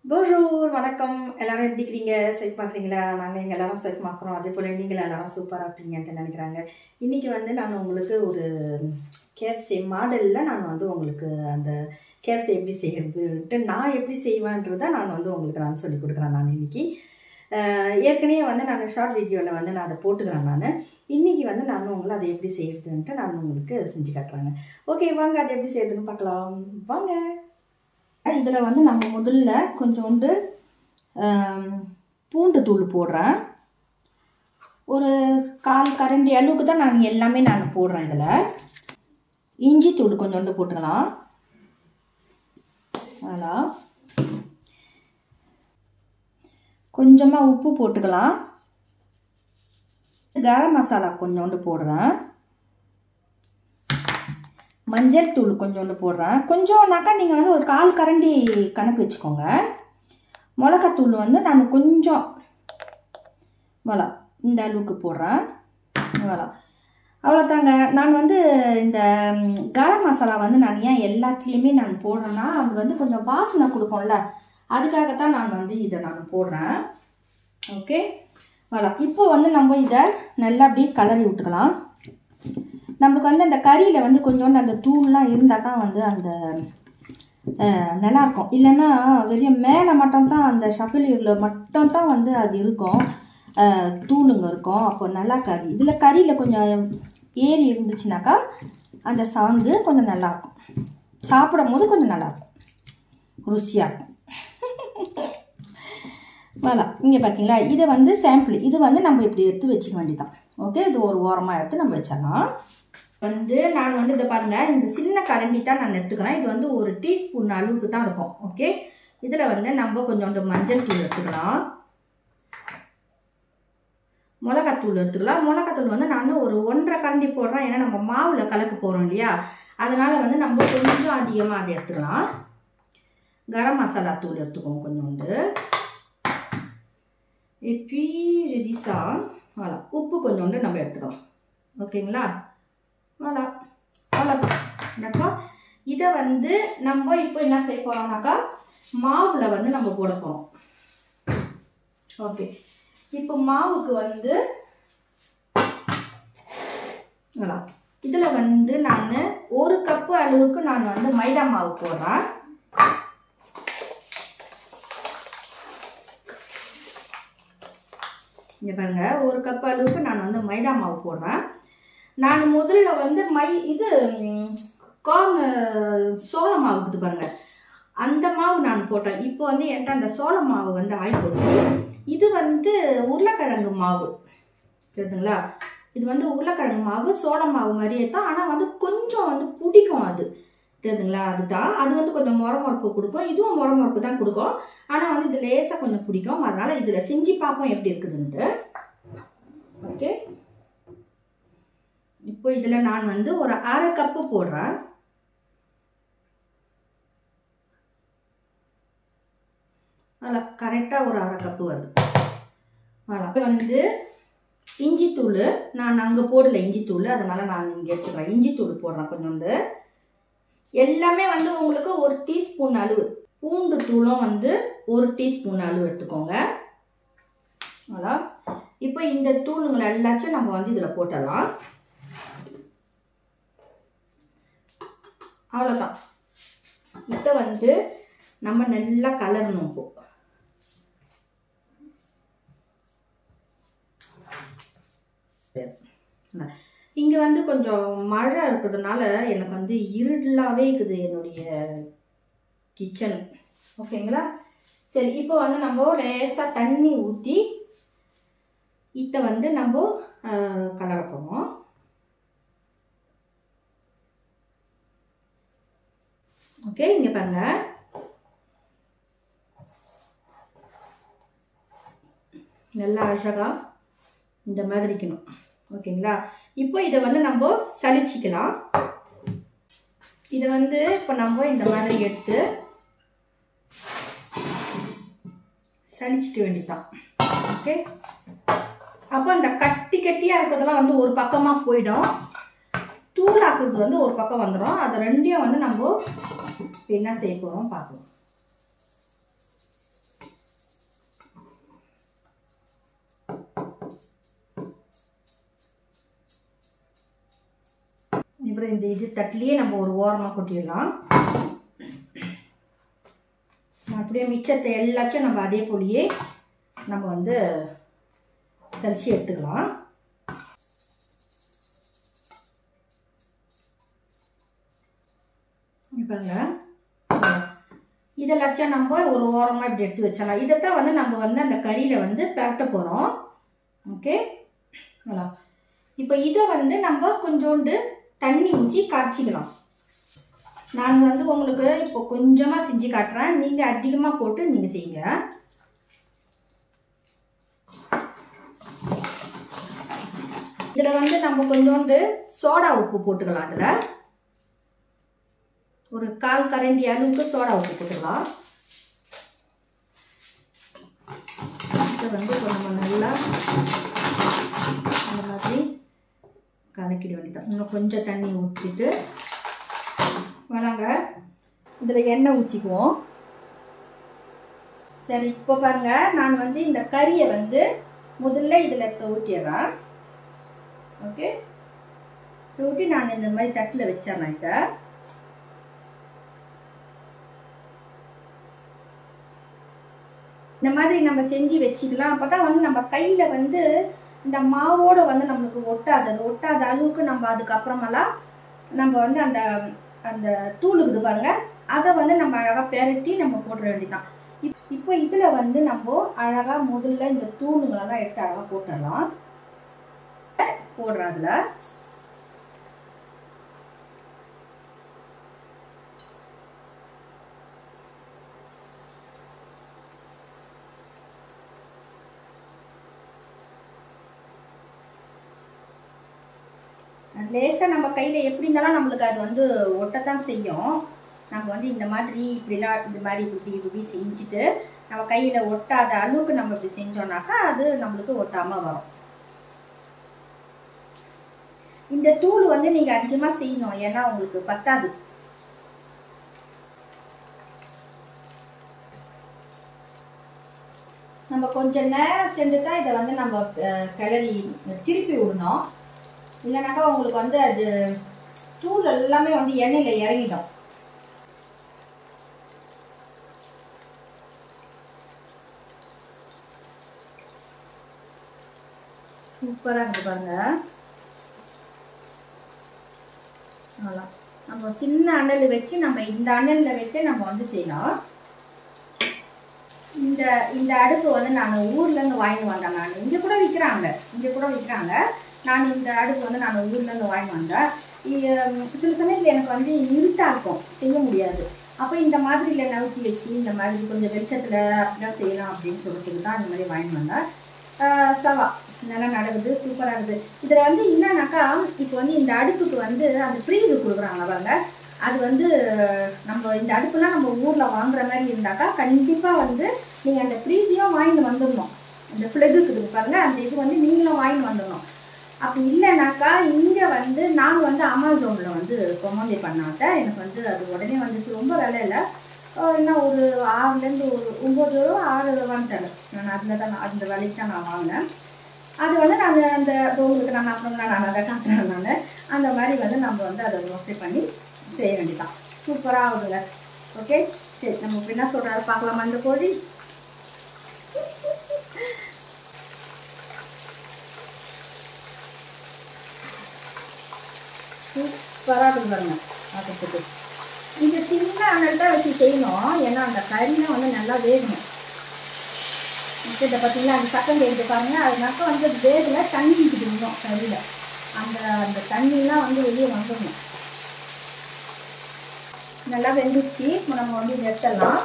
போஜூர் வணக்கம் எல்லாரும் எப்படி இருக்கிறீங்க செட் பார்க்குறீங்களா நாங்கள் இங்கே எல்லாரும் செட் பார்க்குறோம் அதே போல் நீங்கள் எல்லாரும் சூப்பராக இருப்பீங்கன்ட்டு நினைக்கிறாங்க இன்றைக்கி வந்து நான் உங்களுக்கு ஒரு கேஎஃப்சி மாடலில் நான் வந்து உங்களுக்கு அந்த கேஎஃப்சி எப்படி செய்கிறதுன்ட்டு நான் எப்படி செய்வேன்றதை நான் வந்து உங்களுக்கு நான் சொல்லி கொடுக்குறேன் நான் இன்றைக்கி ஏற்கனவே வந்து நான் ஷார்ட் வீடியோவில் வந்து நான் அதை போட்டுக்கிறேன் நான் இன்றைக்கி வந்து நான் உங்களை அதை எப்படி செய்கிறதுன்ட்டு நான் உங்களுக்கு செஞ்சு காட்டுறாங்க ஓகே வாங்க அதை எப்படி செய்கிறதுன்னு பார்க்கலாம் வாங்க இதில் வந்து நம்ம முதல்ல கொஞ்சோண்டு ஆம், பூண்டு தூள் போடுறேன் ஒரு கால் கரண்டி அளவுக்கு தான் நான் எல்லாமே நான் போடுறேன் இதில் இஞ்சி தூள் கொஞ்சோண்டு போட்டுக்கலாம் அதா கொஞ்சமாக உப்பு போட்டுக்கலாம் கரம் மசாலா கொஞ்சோண்டு போடுறேன் மஞ்சள் தூள் கொஞ்சோண்டு போடுறேன் கொஞ்சம்னாக்கா நீங்கள் வந்து ஒரு கால் கரண்டி கணக்கு வச்சுக்கோங்க மிளகாத்தூள் வந்து நான் கொஞ்சம் வளா இந்த அளவுக்கு போடுறேன் வளா அவ்வளோதாங்க நான் வந்து இந்த ம், கரம் மசாலா வந்து நான் ஏன் எல்லாத்துலேயுமே நான் போடுறேன்னா அது வந்து கொஞ்சம் வாசனை கொடுக்கும்ல அதுக்காகத்தான் நான் வந்து இதை நான் போடுறேன் ஓகே வளா இப்போ வந்து நம்ம இதை நல்லா அப்படியே கலரி விட்டுக்கலாம் நம்மளுக்கு வந்து அந்த கறியில் வந்து கொஞ்சோண்டு அந்த தூள்லாம் இருந்தால் தான் வந்து அந்த அஹ், நல்லா இருக்கும் இல்லைன்னா வெறும் மேலே மட்டும் தான் அந்த ஷபிலீரில் மட்டும் தான் வந்து அது இருக்கும் அஹ், தூளுங்க இருக்கும் அப்போ நல்லா கறி இதில் கறியில் கொஞ்சம் ஏறி இருந்துச்சுனாக்கா அந்த சாந்து கொஞ்சம் நல்லாயிருக்கும் சாப்பிடும் போது கொஞ்சம் நல்லாயிருக்கும் ருசியாக இருக்கும் voilà இங்கே பார்த்தீங்களா இதை வந்து சாம்பிள் இது வந்து நம்ம இப்படி எடுத்து வச்சுக்க வேண்டியதான் ஓகே இது ஒரு ஓரமாக எடுத்து நம்ம வச்சிடலாம் வந்து நான் வந்து இதை பாருங்க இந்த சின்ன கரண்டி தான் நான் எடுத்துக்கிறேன் இது வந்து ஒரு டீஸ்பூன் அளவுக்கு தான் இருக்கும் ஓகே இதில் வந்து நம்ம கொஞ்சோண்டு மஞ்சள் தூள் எடுத்துக்கலாம் மிளகாத்தூள் எடுத்துக்கலாம் மிளகாத்தூள் வந்து நான் ஒரு ஒன்றரை கரண்டி போடுறேன் ஏன்னா நம்ம மாவில் கலக்க போகிறோம் இல்லையா அதனால் வந்து நம்ம கொஞ்சம் அதிகமாக அதை எடுத்துக்கலாம் கரம் மசாலா தூள் எடுத்துக்கோங்க கொஞ்சோண்டு Et puis, je dis ça. Voilà. உப்பு கொஞ்சோண்டு நம்ம எடுத்துக்கலாம் ஓகேங்களா voilà அவ்வளோதான் d'accord இதை வந்து நம்ம இப்போ என்ன செய்ய போகிறோம்னாக்கா மாவில் வந்து நம்ம போட போகிறோம் ஓகே இப்போ மாவுக்கு வந்து voilà இதில் வந்து நான் ஒரு கப்பு அளவுக்கு நான் வந்து மைதா மாவு போடுறேன் இங்கே பாருங்க ஒரு கப் அளவுக்கு நான் வந்து மைதா மாவு போடுறேன் நான் முதல்ல வந்து மை இது கார்ன் சோள மாவு இருக்குது பாருங்க அந்த மாவு நான் போட்டேன் இப்போ வந்து என்கிட்ட அந்த சோள மாவு வந்து ஆகிப்போச்சு இது வந்து உருளைக்கிழங்கு மாவு சரிதுங்களா இது வந்து உருளைக்கிழங்கு மாவு சோள மாவு மாதிரியே தான் ஆனால் வந்து கொஞ்சம் வந்து பிடிக்கும் அது தெரியுதுங்களா அதுதான் அது வந்து கொஞ்சம் முறமுறப்பு கொடுக்கும் இதுவும் முறமுறப்பு தான் கொடுக்கும் ஆனால் வந்து இது லேசாக கொஞ்சம் பிடிக்கும் அதனால் இதில் செஞ்சு பார்ப்போம் எப்படி இருக்குதுன்ட்டு ஓகே இப்போ இதில் நான் வந்து ஒரு அரை கப்பு போடுறேன் அதில் கரெக்டாக ஒரு அரை கப்பு வருது அவ்வளோ வந்து இஞ்சி தூள் நான் அங்கே போடல இஞ்சி தூள் அதனால் நான் இங்கே எடுத்துக்கிறேன் இஞ்சி தூள் போடுறேன் கொஞ்சோண்டு எல்லாமே வந்து உங்களுக்கு ஒரு டீஸ்பூன் அளவு பூண்டு தூளும் வந்து ஒரு டீஸ்பூன் அளவு எடுத்துக்கோங்க அவ்வளோ இப்போ இந்த தூளுங்களை எல்லாச்சும் நம்ம வந்து இதில் போட்டுடலாம் அவ்வளோதான் இதை வந்து நம்ம நல்லா கலரணும் இப்போ இங்கே வந்து கொஞ்சம் மழை இருக்கிறதுனால எனக்கு வந்து இருளாகவே இருக்குது என்னுடைய கிச்சன் ஓகேங்களா சரி இப்போ வந்து நம்ம லேசாக தண்ணி ஊற்றி இதை வந்து நம்ம கலர போகிறோம் ஓகே இங்கே பாருங்க நல்லா அழகாக இந்த மாதிரி இருக்கணும் ஓகேங்களா இப்போ இதை வந்து நம்ம சலிச்சிக்கலாம் இதை வந்து இப்போ நம்ம இந்த மாதிரி எடுத்து சலிச்சிக்க வேண்டியதுதான் ஓகே அப்போ அந்த கட்டி கட்டியாக இருக்கிறதெல்லாம் வந்து ஒரு பக்கமாக போயிடும் தூளாக்குறது வந்து ஒரு பக்கம் வந்துடும் அது ரெண்டையும் வந்து நம்ம இப்ப என்ன செய்ய போகிறோம் பார்க்கலாம் அப்புறம் இந்த இது தட்டிலேயே நம்ம ஒரு ஓரமாக கொட்டிடலாம் அப்படியே மிச்சத்தை எல்லாத்தையும் நம்ம அதே போலியே நம்ம வந்து சலிச்சு எடுத்துக்கலாம் பாருங்க இதெல்லாச்சும் நம்ம ஒரு ஓரமாக இப்படி எடுத்து வச்சிடலாம் இதைத்தான் வந்து நம்ம வந்து அந்த கறியில் வந்து பரட்ட போகிறோம் ஓகே voilà. இப்போ இதை வந்து நம்ம கொஞ்சோண்டு தண்ணி ஊற்றி கரைச்சிக்கலாம் நான் வந்து உங்களுக்கு இப்போ கொஞ்சமாக செஞ்சு காட்டுறேன் நீங்கள் அதிகமாக போட்டு நீங்கள் செய்யுங்க இதில் வந்து நம்ம கொஞ்சோண்டு சோடா உப்பு போட்டுக்கலாம் அதில் ஒரு கால் கரண்டி அளவுக்கு சோடா உப்பு போட்டுக்கலாம் இதை வந்து நம்ம நல்லா இந்த மாதிரி கலக்கிட வேண்டியதான் இன்னும் கொஞ்சம் தண்ணி ஊற்றிட்டு வராங்க இதில் எண்ணெய் ஊற்றிக்குவோம் சரி இப்போ பாருங்க நான் வந்து இந்த கறியை வந்து முதல்ல இதில் ஊட்டிடுறேன் ஓகே தூட்டி நான் இந்த மாதிரி தட்டில் வச்சிடறேன் இதை இந்த மாதிரி நம்ம செஞ்சு வச்சுக்கலாம் அப்போ தான் வந்து நம்ம கையில் வந்து இந்த மாவோட வந்து நம்மளுக்கு ஒட்டாது அது ஒட்டாத அளவுக்கு நம்ம அதுக்கப்புறமெல்லாம் நம்ம வந்து அந்த அந்த தூள் இருக்குது பாருங்க அதை வந்து நம்ம அழகாக பெரட்டி நம்ம போட்டுற வேண்டியதான் இப் இப்போ இதில் வந்து நம்ம அழகாக முதல்ல இந்த தூணுங்களெல்லாம் எடுத்து அழகாக போட்டுடலாம் போடுறோம் அதில் லேசாக நம்ம கையில் எப்படி இருந்தாலும் நம்மளுக்கு அது வந்து ஒட்டத்தான் செய்யும் நம்ம வந்து இந்த மாதிரி இப்படிலாம் இந்த மாதிரி இப்படி இப்படி செஞ்சுட்டு நம்ம கையில் ஒட்டாத அளவுக்கு நம்ம இப்படி செஞ்சோம்னாக்கா அது நம்மளுக்கு ஒட்டாமல் வரும் இந்த தூள் வந்து நீங்கள் அதிகமாக செய்யணும் ஏன்னா உங்களுக்கு பத்தாது நம்ம கொஞ்சம் நேரம் சென்று தான் இதை வந்து நம்ம கிளறி திருப்பி விடணும் இல்லைனாக்கா உங்களுக்கு வந்து அது தூள் எல்லாமே வந்து எண்ணெயில் இறங்கிடும் சூப்பராக இருக்குது பாருங்க அவ்வளோ நம்ம சின்ன அனல் வச்சு நம்ம இந்த அனலில் வச்சு நம்ம வந்து செய்யலாம் இந்த இந்த அடுப்பு வந்து நான் ஊர்லேருந்து வாங்கிட்டு வந்தேன் நான் இங்கே கூட விற்கிறாங்க இங்கே கூட விற்கிறாங்க நான் இந்த அடுப்பு வந்து நான் ஊர்லேருந்து வாங்கி வந்தேன் சில சமயத்தில் எனக்கு வந்து இருட்டாக இருக்கும் செய்ய முடியாது அப்போ இந்த மாதிரியில் நவுத்தி வச்சு இந்த மாதிரி கொஞ்சம் வெளிச்சத்தில் அப்படிதான் செய்யலாம் அப்படின்னு சொல்லிட்டு தான் இந்த மாதிரி வாங்கி வந்தேன் சவா நல்லா நடக்குது சூப்பராக இருக்குது இதில் வந்து என்னன்னாக்கா இப்போ வந்து இந்த அடுப்புக்கு வந்து அந்த ஃப்ரீஸு கொடுக்குறாங்க பாருங்க அது வந்து நம்ம இந்த அடுப்புலாம் நம்ம ஊரில் வாங்குற மாதிரி இருந்தாக்கா கண்டிப்பாக வந்து நீங்கள் அந்த ஃப்ரீஸையும் வாங்கிட்டு வந்துடணும் அந்த ஃப்ளெகுக்கு பாருங்க அந்த இது வந்து நீங்களும் வாங்கிட்டு வந்துடணும் அப்படி இல்லைனாக்கா இங்கே வந்து நான் வந்து அமேசானில் வந்து கொமாந்தி பண்ணாட்ட எனக்கு வந்து அது உடனே வந்துச்சு ரொம்ப விலை இல்லை என்ன ஒரு ஆறுலேருந்து ஒரு ஒம்பது ரூபா ஆறு ரூபான்னு தரேன் நான் அதில் தான் அந்த விலைக்கு தான் நான் வாங்கினேன் அது வந்து நான் அந்த உங்களுக்கு நான் அப்புறம் நான் அதை காட்டுறேன் நான் அந்த மாதிரி வந்து நம்ம வந்து அதை மோஸ்ட்லி பண்ணி செய்ய வேண்டியதான் சூப்பராக ஆகுதுங்க ஓகே சரி நம்ம இப்போ என்ன சொல்கிறாரு பார்க்கலாமா அந்த கோழி சூப்பராக இருக்குது பாருங்க பார்க்கறதுக்கு இது சின்ன அனல் தான் வச்சு செய்யணும் ஏன்னா அந்த கறிலாம் வந்து நல்லா வேகணும் இதை பார்த்தீங்களா அந்த சக்கம் வேகுது பாருங்க அதனாக்க வந்து அது வேகல தண்ணி இருக்குது இன்னும் கறியில் அந்த அந்த தண்ணிலாம் வந்து வெளியே வந்துடணும் நல்லா வெந்துச்சு இப்போ நம்ம வந்து இதை எடுத்துடலாம்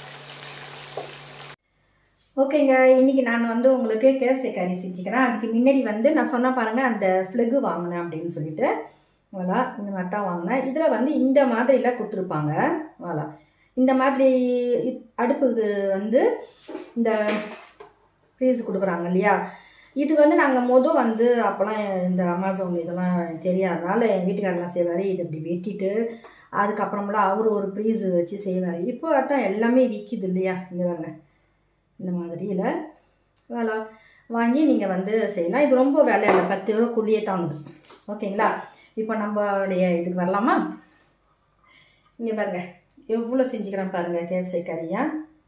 ஓகேங்க இன்றைக்கி நான் வந்து உங்களுக்கு கேசை கறி செஞ்சுக்கிறேன் அதுக்கு முன்னாடி வந்து நான் சொன்ன பாருங்கள் அந்த ஃப்ளெகு வாங்கினேன் அப்படின்னு சொல்லிட்டு வாலா இந்த மாதிரி தான் வாங்கினேன் இதில் வந்து இந்த மாதிரிலாம் கொடுத்துருப்பாங்க வாலா இந்த மாதிரி அடுப்புக்கு வந்து இந்த ப்ரைஸ் கொடுக்குறாங்க இல்லையா இது வந்து நாங்கள் மொதல் வந்து அப்போல்லாம் இந்த அமேசான் இதெல்லாம் தெரியாதனால என் வீட்டுக்காரெலாம் செய்வார் இதை இப்படி வெட்டிட்டு அதுக்கப்புறமெல்லாம் அவர் ஒரு ப்ரைஸ் வச்சு செய்வார் இப்போ தான் எல்லாமே விற்கிது இல்லையா இந்த வாங்க இந்த மாதிரியில் வேலை வாங்கி நீங்கள் வந்து செய்யலாம் இது ரொம்ப விலை இல்லை பத்து ரூபாக்குள்ளேயே தாங்குது ஓகேங்களா இப்போ நம்மளுடைய இதுக்கு வரலாமா இங்கே பாருங்க எவ்வளோ செஞ்சுக்கிறேன் பாருங்க கேப்சை கறியா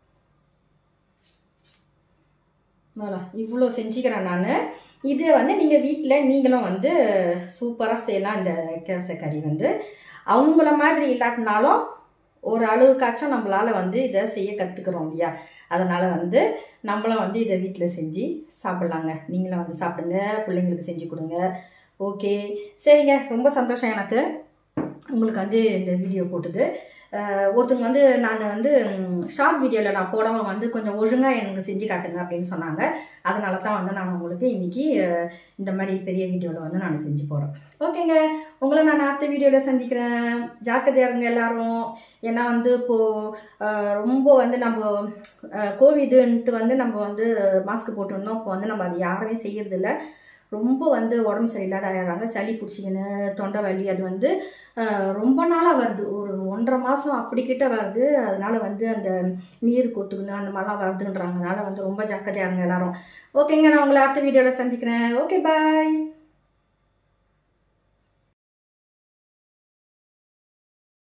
voilà இவ்வளோ செஞ்சுக்கிறேன் நான் இது வந்து நீங்கள் வீட்டில் நீங்களும் வந்து சூப்பராக செய்யலாம் இந்த கேப்சை கறி வந்து அவங்கள மாதிரி இல்லாட்டினாலும் ஒரு அளவுக்காச்சும் நம்மளால் வந்து இதை செய்ய கற்றுக்குறோம் இல்லையா அதனால் வந்து நம்மளும் வந்து இதை வீட்டில் செஞ்சு சாப்பிட்லாங்க நீங்களும் வந்து சாப்பிடுங்க பிள்ளைங்களுக்கு செஞ்சு கொடுங்க ஓகே சரிங்க ரொம்ப சந்தோஷம் எனக்கு உங்களுக்கு வந்து இந்த வீடியோ போட்டுது அஹ் ஒருத்தங்க வந்து நான் வந்து ஷார்ட் வீடியோவில் நான் போடாமல் வந்து கொஞ்சம் ஒழுங்காக எனக்கு செஞ்சு காட்டுங்க அப்படின்னு சொன்னாங்க அதனால தான் வந்து நான் உங்களுக்கு இன்றைக்கி இந்த மாதிரி பெரிய வீடியோவில் வந்து நான் செஞ்சு போகிறேன் ஓகேங்க உங்களை நான் அடுத்த வீடியோவில் சந்திக்கிறேன் ஜாக்கிரதையா இருங்க எல்லாரும் ஏன்னா வந்து இப்போது ரொம்ப வந்து நம்ம அஹ், கோவிடுன்ட்டு வந்து நம்ம வந்து மாஸ்க் போட்டுருந்தோம் இப்போ வந்து நம்ம அது யாருமே செய்யறதில்ல ரொம்ப வந்து உடம்பு சரியில்லாத ஆயிடுறாங்க சளி பிடிச்சிக்கின்னு தொண்டை வலி அது வந்து அஹ், ரொம்ப நாளாக வருது ஒரு ஒன்றரை மாதம் அப்படி கிட்ட வருது அதனால வந்து அந்த நீர் கொத்துக்கணும் அந்த மாதிரிலாம் வருதுன்றதுனால வந்து ரொம்ப ஜாக்கிரதையா இருங்க எல்லாரும் ஓகேங்க நான் உங்களை அடுத்த வீடியோவில் சந்திக்கிறேன் ஓகே பாய்